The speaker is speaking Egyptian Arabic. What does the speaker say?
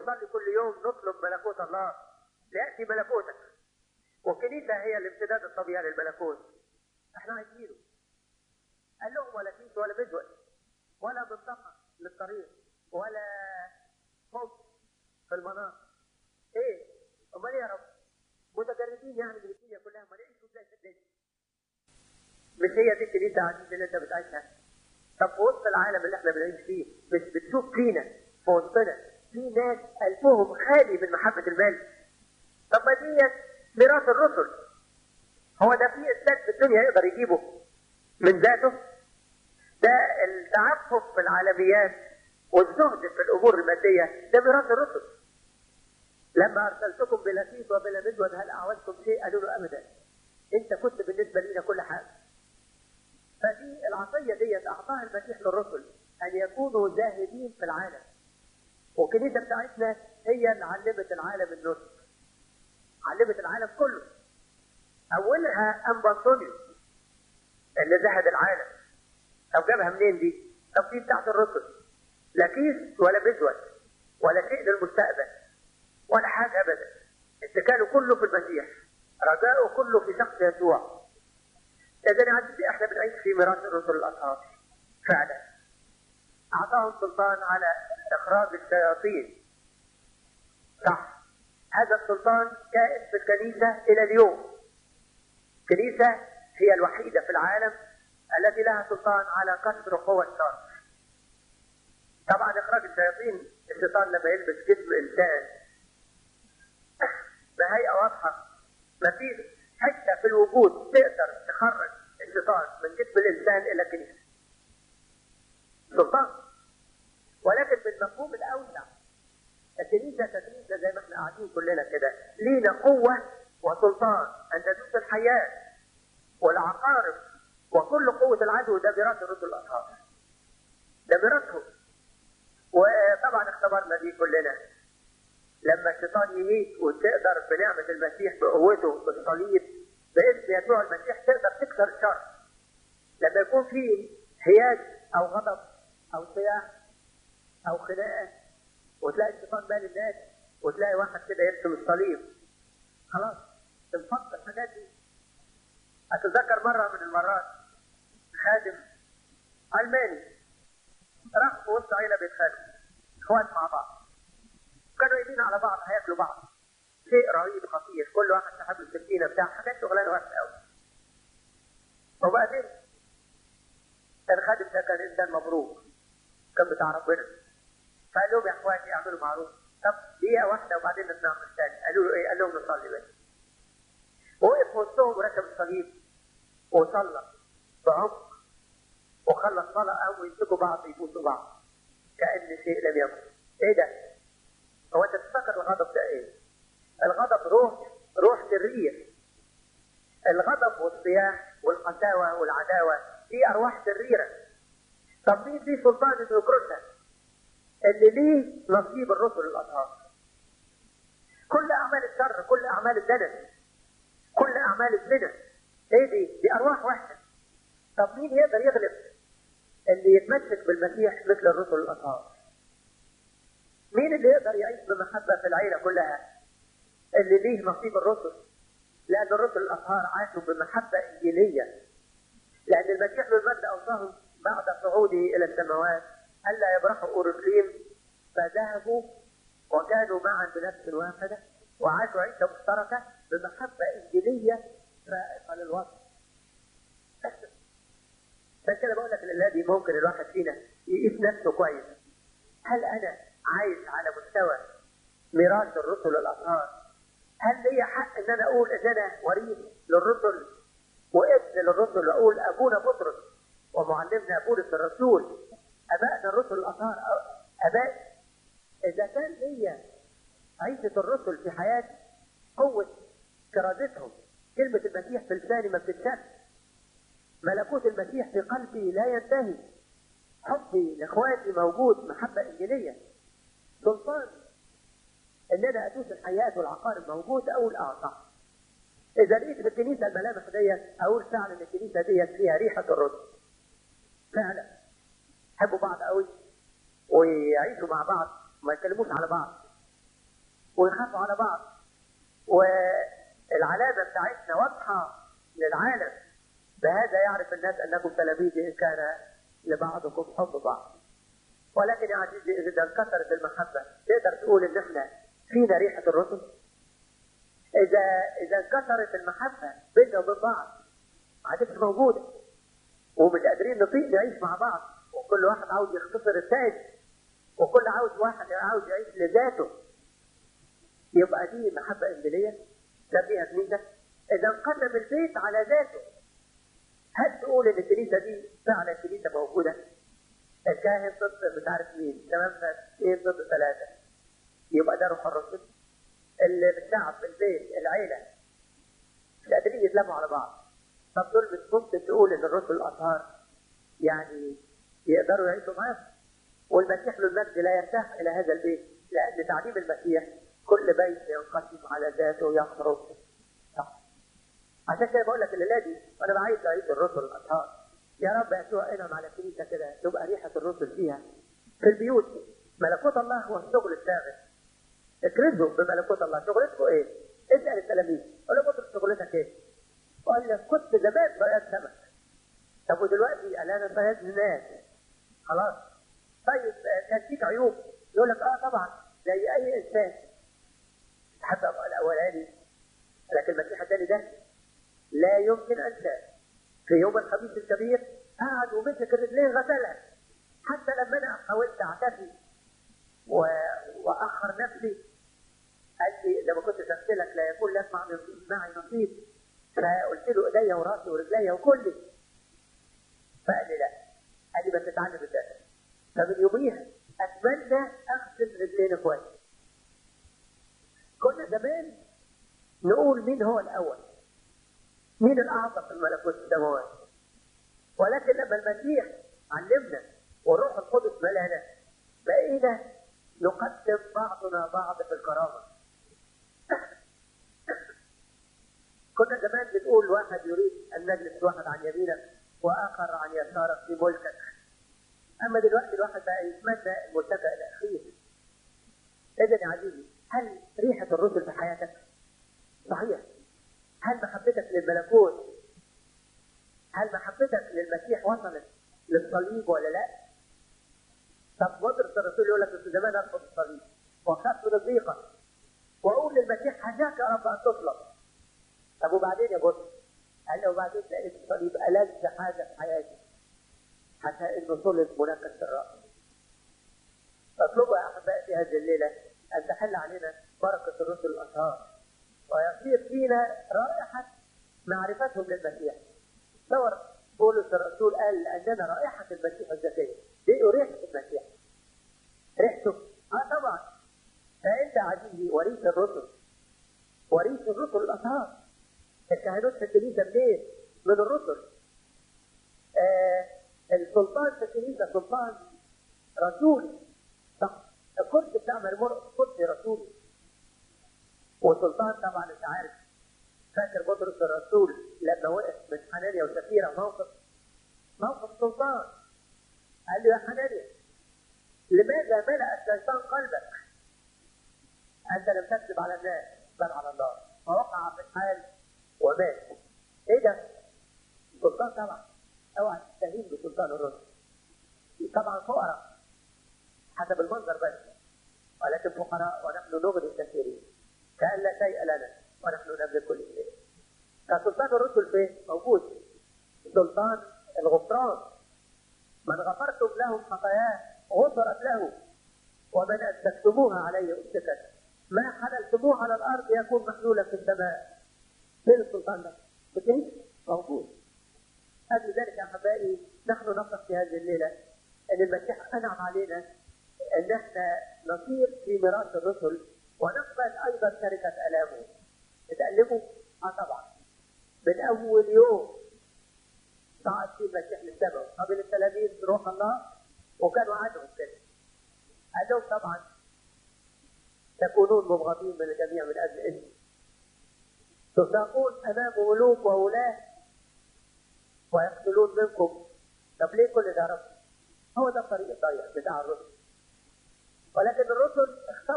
نصلي كل يوم نطلب ملكوت الله ليأتي ملكوتك والكنيسة هي الامتداد الطبيعي للملكوت احنا عايزينه قال لهم ولا كيس ولا بدوة ولا منطقة للطريق ولا حب في المناطق ايه امال ايه يا رب متجردين يعني من الدنيا كلها امال ايه ازاي في الدنيا مش هي دي الكنيسة عزيزي اللي انت بتعيشها طب في وسط العالم اللي احنا بنعيش فيه مش بتشوف فينا في وسطنا في ناس قلبهم خالي من محبة المال طب ما ديت ميراث الرسل هو ده في انسان في الدنيا يقدر يجيبه من ذاته ده التعفف في العالميات والزهد في الامور الماديه ده ميراث الرسل لما ارسلتكم بلا كيس وبلا مدود هل اعوزتم شيء قالوا له ابدا انت كنت بالنسبه لنا كل حاجه فدي العطيه ديت اعطاها المسيح للرسل ان يكونوا زاهدين في العالم والكنيسه بتاعتنا هي اللي علمت العالم النصر علمت العالم كله اولها انبطونيوس اللي زهد العالم طب جابها منين دي؟ طب دي بتاعت الرسل لا كيس ولا بزوت ولا شيء للمستقبل ولا حاجه ابدا اتكاله كله في المسيح رجاؤه كله في شخص يسوع اذا يا عزيزي احنا بنعيش في ميراث الرسل الاطهار فعلا اعطاهم سلطان على اخراج الشياطين صح هذا السلطان كائن في الكنيسه الى اليوم الكنيسه هي الوحيده في العالم التي لها سلطان على كسر قوى الشر طبعا اخراج الشياطين الشيطان لما يلبس جسم انسان بهيئه واضحه ما فيش حته في الوجود تقدر تخرج الشيطان من جسم الانسان الى الكنيسه سلطان ولكن بالمفهوم الاوسع الكنيسه ككنيسه زي ما احنا قاعدين كلنا كده لينا قوه وسلطان ان تدوس الحياه والعقارب وكل قوة العدو ده ميراث الرسل الأطهار. ده ميراثهم. وطبعا اختبرنا دي كلنا. لما الشيطان يميت وتقدر بنعمة المسيح بقوته بالصليب باسم يسوع المسيح تقدر تكسر الشر. لما يكون في هياج أو غضب أو صياح أو خناقة وتلاقي الشيطان مال الناس وتلاقي واحد كده يرسم الصليب خلاص تنفض الحاجات دي أتذكر مرة من المرات خادم ألماني راح في وسط عيلة بيتخانقوا إخوات مع بعض كانوا قايمين على بعض هياكلوا بعض شيء رهيب خطير كل واحد سحب له السكينة بتاع حاجات شغلانة وحشة قوي وبعدين الخادم ده كان إنسان مبروك كان بتاع ربنا فقال لهم يا إخواتي اعملوا معروف طب دقيقة واحدة وبعدين نتناقش تاني قالوا له إيه؟ قال لهم نصلي بس وقف وسطهم وركب الصليب وصلى بعمق وخلى الصلاة قاموا يمسكوا بعض يبوسوا بعض كأن شيء لم يكن ايه ده؟ هو انت تفتكر الغضب ده ايه؟ الغضب روح روح سرية الغضب والصياح والقساوة والعداوة دي أرواح شريرة طب مين ليه سلطان إنه يكرسها؟ اللي ليه نصيب الرسل الأطهار كل أعمال الشر كل أعمال الدنس كل أعمال الزنا ايه دي؟ دي ارواح وحشه. طب مين يقدر يغلب؟ اللي يتمسك بالمسيح مثل الرسل الاطهار. مين اللي يقدر يعيش بمحبه في العيله كلها؟ اللي ليه نصيب الرسل. لان الرسل الاطهار عاشوا بمحبه انجيليه. لان المسيح بالمجد اوصاهم بعد صعوده الى السماوات الا يبرحوا اورشليم فذهبوا وكانوا معا بنفس واحده وعاشوا عيشه مشتركه بمحبه انجيليه فائقة للوصف عشان كده بقول لك الذي ممكن الواحد فينا يقيس نفسه كويس هل انا عايش على مستوى ميراث الرسل الاطهار هل لي حق ان انا اقول ان انا وريث للرسل وابن للرسل واقول ابونا بطرس ومعلمنا بولس الرسول ابائنا الرسل الاطهار اباء اذا كان ليا عيشه الرسل في حياتي قوه كرازتهم كلمة المسيح في لساني ما بتتشافش ملكوت المسيح في قلبي لا ينتهي حبي لاخواتي موجود محبة انجيلية سلطان ان انا ادوس الحياة والعقارب موجود اقول اه صح اذا لقيت في الكنيسة الملامح ديت اقول فعلا الكنيسة ديت فيها ريحة الرسل فعلا يحبوا بعض قوي ويعيشوا مع بعض وما يتكلموش على بعض ويخافوا على بعض والعلامة بتاعتنا واضحة للعالم بهذا يعرف الناس أنكم تلاميذي إن كان لبعضكم حب بعض ولكن يا عزيزي إذا انكسرت المحبة تقدر تقول إن إحنا فينا ريحة الرسل إذا إذا انكسرت المحبة بيننا وبين بعض ما عادتش موجودة ومش قادرين نطيق نعيش مع بعض وكل واحد عاوز يختصر التاني وكل عاوز واحد عاوز يعيش لذاته يبقى دي محبة إنجيلية سميها كنيسة إذا انقسم البيت على ذاته هل تقول إن الكنيسة دي فعلا كنيسة موجودة؟ الكاهن ضد مش عارف مين تمام اثنين ضد ثلاثة يبقى ده روح الرسل اللي بالشعب البيت العيلة مش قادرين يتلموا على بعض طب دول مش ممكن تقول ان الرسل الاطهار يعني يقدروا يعيشوا معاهم والمسيح له المجد لا يرتاح الى هذا البيت لان تعليم المسيح كل بيت ينقسم على ذاته يخرج عشان كده بقول لك الليله دي وانا بعيد عيد الرسل الاطهار يا رب يسوع انعم على الكنيسه كده تبقى ريحه الرسل فيها في البيوت ملكوت الله هو الشغل الشاغل اكرزوا بملكوت الله شغلتكم ايه؟ اسال التلاميذ قول لهم بطرس شغلتك ايه؟ قال لك كنت زمان صياد سمك طب ودلوقتي قال انا صياد ناس خلاص طيب كان فيك عيوب يقول لك اه طبعا زي اي انسان حتى الاولاني لكن المسيح الثاني ده لا يمكن انساه في يوم الخميس الكبير قعد ومسك الرجلين غسلها حتى لما انا حاولت اعتفي و... واخر نفسي قال لي لما كنت اغسلك لا يكون لك معي نصيب فقلت له ايديا وراسي ورجليا وكلي فقال لي لا قال لي بس اتعلم الدرس فمن يوميها اتمنى اغسل رجلينا كويس كنا زمان نقول مين هو الاول مين الاعظم في الملكوت السماوات ولكن لما المسيح علمنا والروح القدس ملانا بقينا نقدم بعضنا بعض في الكرامه كنا زمان بنقول واحد يريد ان نجلس واحد عن يمينك واخر عن يسارك في ملكك اما دلوقتي الواحد بقى يتمنى الملتقى الاخير اذا يا عزيزي هل ريحه الرسل في حياتك؟ صحيح هل محبتك للملكوت هل محبتك للمسيح وصلت للصليب ولا لا؟ طب بطرس الرسول يقول لك في زمان ارفض الصليب واخاف من الضيقه واقول للمسيح حاجاك يا رب ان تطلب طب وبعدين يا بطرس؟ قال له وبعدين لقيت الصليب ألذ حاجه في حياتي حتى انه صلب منكس الراس فاطلبوا يا احبائي في هذه الليله ان تحل علينا بركه الرسل الاطهار ويصير فينا رائحه معرفتهم للمسيح تصور بولس الرسول قال اننا رائحه المسيح الزكيه دي ريحه المسيح ريحته اه طبعا فانت عزيزي وريث الرسل وريث الرسل الاطهار الكهنوت في الكنيسه منين؟ من الرسل آه السلطان في الكنيسه سلطان رسولي صح الكرسي بتاع مرمور كرسي رسولي والسلطان طبعا انت عارف فاكر بطرس الرسول لما وقف من حنانيا وسفيرة موقف موقف سلطان قال له يا حنانيا لماذا ملأ الشيطان قلبك؟ أنت لم تكذب على الناس بل على الله فوقع في الحال ومات ايه ده؟ سلطان طبعا اوعى تستهين بسلطان الرسل طبعا فقراء حسب المنظر بس ولكن فقراء ونحن نغني الكثيرين كأن لا شيء لنا ونحن نملك كل شيء فسلطان الرسل فين؟ موجود سلطان الغفران من غفرتم لهم خطاياه غفرت له ومن أسلكتموها عليه أسلكت ما حللتموه على الأرض يكون محلولا في السماء فين السلطان ده؟ بكيف؟ موجود أجل ذلك يا أحبائي نحن نفرح في هذه الليلة أن المسيح أنعم علينا أن احنا نصير في ميراث الرسل ونقبل أيضا شركة آلامه تألموا؟ اه طبعا من اول يوم صعد فيه المسيح للسماء قبل التلاميذ روح الله وكانوا عندهم كده قال لهم طبعا تكونون مبغضين من الجميع من اجل اسمي تساقون امام ملوك وولاه ويقتلون منكم طب ليه كل ده رب؟ هو ده الطريق الضيق بتاع الرسل ولكن الرسل